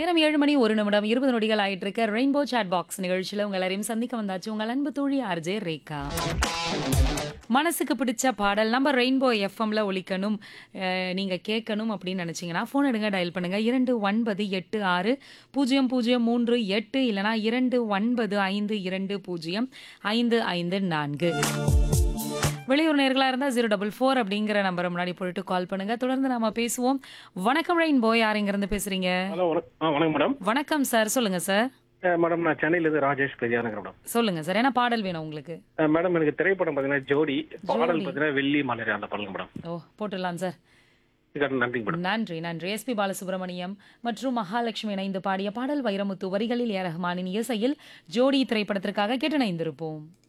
நேரம் ஏழு மணி ஒரு நிமிடம் இருபது நொடிகள் ஆயிட்டு இருக்க ரெயின்போ சாட் பாக்ஸ் நிகழ்ச்சியில் உங்கள் எல்லாரையும் சந்திக்க வந்தாச்சு உங்கள் அன்பு தோழி ஆர்ஜே ரேகா மனசுக்கு பிடிச்ச பாடல் நம்ம ரெயின்போ எஃப்எம்ல ஒலிக்கணும் அஹ், நீங்க கேட்கணும் அப்படின்னு நினைச்சீங்கன்னா ஃபோன் எடுங்க டயல் பண்ணுங்க இரண்டு ஒன்பது எட்டு ஆறு பூஜ்ஜியம் பூஜ்ஜியம் மூன்று எட்டு இல்லைனா இரண்டு ஒன்பது ஐந்து இரண்டு பூஜ்ஜியம் ஐந்து ஐந்து நான்கு வெளியூர் நேர்களா இருந்தா ஜீரோ டபுள் ஃபோர் அப்படிங்கிற நம்பரை முன்னாடி போட்டு கால் பண்ணுங்க தொடர்ந்து நாம பேசுவோம் வணக்கம் ரெயின்போ யார் இங்க இருந்து பேசுறீங்க ஹலோ வணக்கம் ஆ வணக்கம் மேடம் வணக்கம் சார் சொல்லுங்க சார் அஹ் மேடம் நான் சென்னையிலேருந்து ராஜேஷ் பெரியானுங்க மேடம் சொல்லுங்க சார் என்ன பாடல் வேணும் உங்களுக்கு அஹ் மேடம் எனக்கு திரைப்படம் பார்த்தீங்கன்னா ஜோடி பாடல் பார்த்தீங்கன்னா வெள்ளி மலர் அந்த பாடலுங்க மேடம் ஓ போட்டுடலாம் சார் இதுக்காக நன்றிங்க மேடம் நன்றி நன்றி எஸ்பி பாலசுப்ரமணியம் மற்றும் மகாலட்சுமி இணைந்து பாடிய பாடல் வைரமுத்து வரிகளில் ஏ ரஹ்மானின் இசையில் ஜோடி திரைப்படத்திற்காக கேட்டு இணைந்திருப்போம்